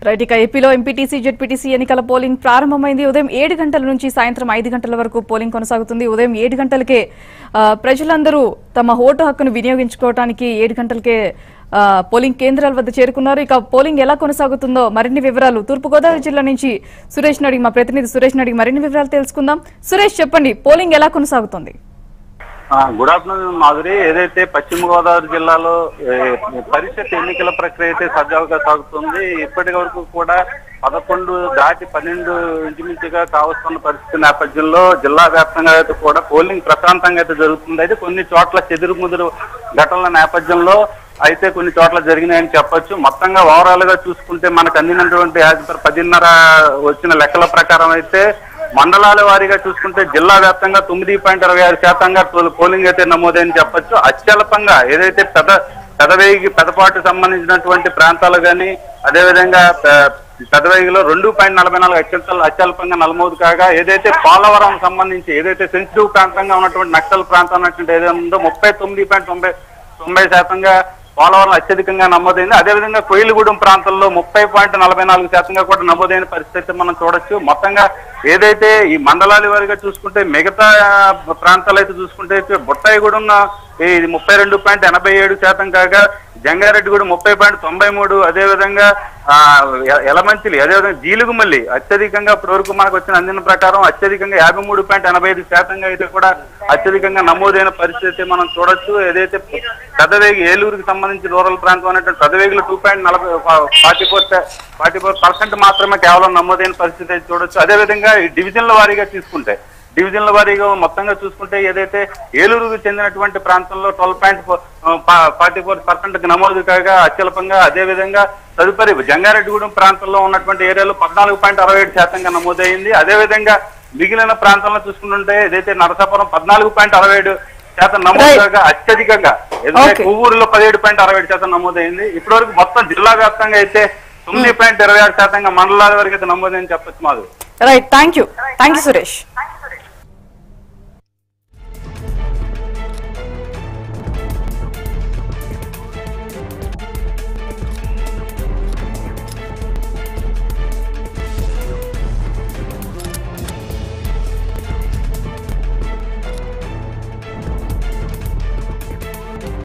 Right ఇక ఏపీలో MPTC ZPTC ఎన్నికల పోలింగ్ ప్రారంభమైంది ఉదయం ఏడు గంటల నుంచి సాయంత్రం ఐదు గంటల వరకు పోలింగ్ కొనసాగుతుంది ఉదయం ఏడు గంటలకే ఆ, ప్రజలందరూ తమ ఓటు హక్కును వినియోగించుకోవడానికి ఏడు గంటలకే ఆ, పోలింగ్ కేంద్రాల వద్ద చేరుకున్నారు ఇక పోలింగ్ ఎలా కొనసాగుతుందో మరిన్ని వివరాలు తూర్పుగోదావరి జిల్లా నుంచి సురేష్ నడిగి మా ప్రతినిధి సురేష్ నడిగి మరిన్ని వివరాలు తెలుసుకుందాం సురేష్ చెప్పండి పోలింగ్ ఎలా కొనసాగుతుంది ఆ, గుడ్ ఆఫ్టర్నూన్ మాధురి ఏదైతే పశ్చిమ గోదావరి జిల్లాలో ఏ, పరిషత్ ఎన్నికల ప్రక్రియ అయితే సజావుగా సాగుతుంది ఇప్పటి వరకు కూడా పదకొండు దాటి పన్నెండు ఇంచుమించుగా కావస్తున్న పరిస్థితి నేపథ్యంలో జిల్లా వ్యాప్తంగా అయితే కూడా పోలింగ్ ప్రశాంతంగా అయితే జరుగుతుంది అయితే కొన్ని చోట్ల చెదురు ముదురు ఘటనల నేపథ్యంలో అయితే కొన్ని చోట్ల జరిగినాయని చెప్పొచ్చు మొత్తంగా ఓవరాల్ గా చూసుకుంటే మనకు అందినటువంటి యాజ్ పర్ పదిన్నర వచ్చిన లెక్కల ప్రకారం అయితే మండలాల వారీగా చూసుకుంటే జిల్లా వ్యాప్తంగా తొమ్మిది పాయింట్ ఇరవై ఆరు శాతంగా పోల్- పోలింగ్ అయితే నమోదైందని చెప్పొచ్చు అత్యల్పంగా ఏదైతే పెద్ద పెదవేగి పెదపాటు సంబంధించినటువంటి ప్రాంతాలు కానీ అదేవిధంగా పె- పెదవేగిలో రెండు పాయింట్ నలభై నాలుగు అత్యంత అత్యల్పంగా నమోదు కాగా ఏదైతే పోలవరం సంబంధించి ఏదైతే సెన్సిటివ్ ప్రాంతంగా ఉన్నటువంటి నక్సల్ ప్రాంతం ఉన్నటువంటి ఏదైతే ఉందో ముప్పై తొమ్మిది పాయింట్ తొంభై తొంభై శాతంగా పోలవరం అత్యధికంగా నమోదైంది అదేవిధంగా కోయిలగూడెం ప్రాంతంలో ముప్పై పాయింట్ నలభై నాలుగు శాతంగా కూడా నమోదైన పరిస్థితి మనం చూడొచ్చు మొత్తంగా ఏదైతే ఈ మండలాల వారిగా చూసుకుంటే మిగతా ప్రాంతాలు అయితే చూసుకుంటే అయితే బుట్టాయిగూడెం ఇది ముప్పై రెండు పాయింట్ ఎనభై ఏడు శాతం కాగా జంగారెడ్డిగూడెం ముప్పై పాయింట్ తొంభై మూడు అదేవిధంగా ఆ, ఎ- ఎలమంచిలి అదేవిధంగా జీలుగుమల్లి అత్యధికంగా ఇప్పటి వరకు మనకు వచ్చిన అందిన ప్రకారం అత్యధికంగా యాభై మూడు పాయింట్ ఎనభై ఐదు శాతంగా అయితే కూడా అత్యధికంగా నమోదైన పరిస్థితి మనం చూడొచ్చు ఏదైతే పెదవేగి ఏలూరుకి సంబంధించి రూరల్ ప్రాంతం అనేటువంటి పెదవేగిలో టూ పాయింట్ నలభై forty four forty four percent మాత్రమే కేవలం నమోదైన పరిస్థితి అయితే చూడొచ్చు అదేవిధంగా ఈ డివిజన్ల వారీగా తీసుకుంటే డివిజన్ల వారీగా మొత్తంగా చూసుకుంటే ఏదైతే ఏలూరుకు చెందినటువంటి ప్రాంతంలో twelve point forty four percent నమోదు కాగా అత్యల్పంగా అదే విధంగా తదుపరి జంగారెడ్డిగూడెం ప్రాంతంలో ఉన్నటువంటి ఏరియాలో పద్నాలుగు పాయింట్ అరవై ఏడు శాతంగా నమోదైంది అదే విధంగా మిగిలిన ప్రాంతంలో చూసుకుంటుంటే ఏదైతే నరసాపురం పద్నాలుగు పాయింట్ అరవై ఏడు శాతం నమోదు Right. కాగా అత్యధికంగా ఎందుకంటే Okay. కొవ్వూరులో పదిహేడు పాయింట్ అరవై ఏడు శాతం నమోదైంది ఇప్పటివరకు మొత్తం జిల్లా వ్యాప్తంగా అయితే తొమ్మిది పాయింట్ ఇరవై ఆరు శాతంగా మండలాల వరకు అయితే నమోదైందని చెప్పొచ్చు Madhu right thank you thank you Suresh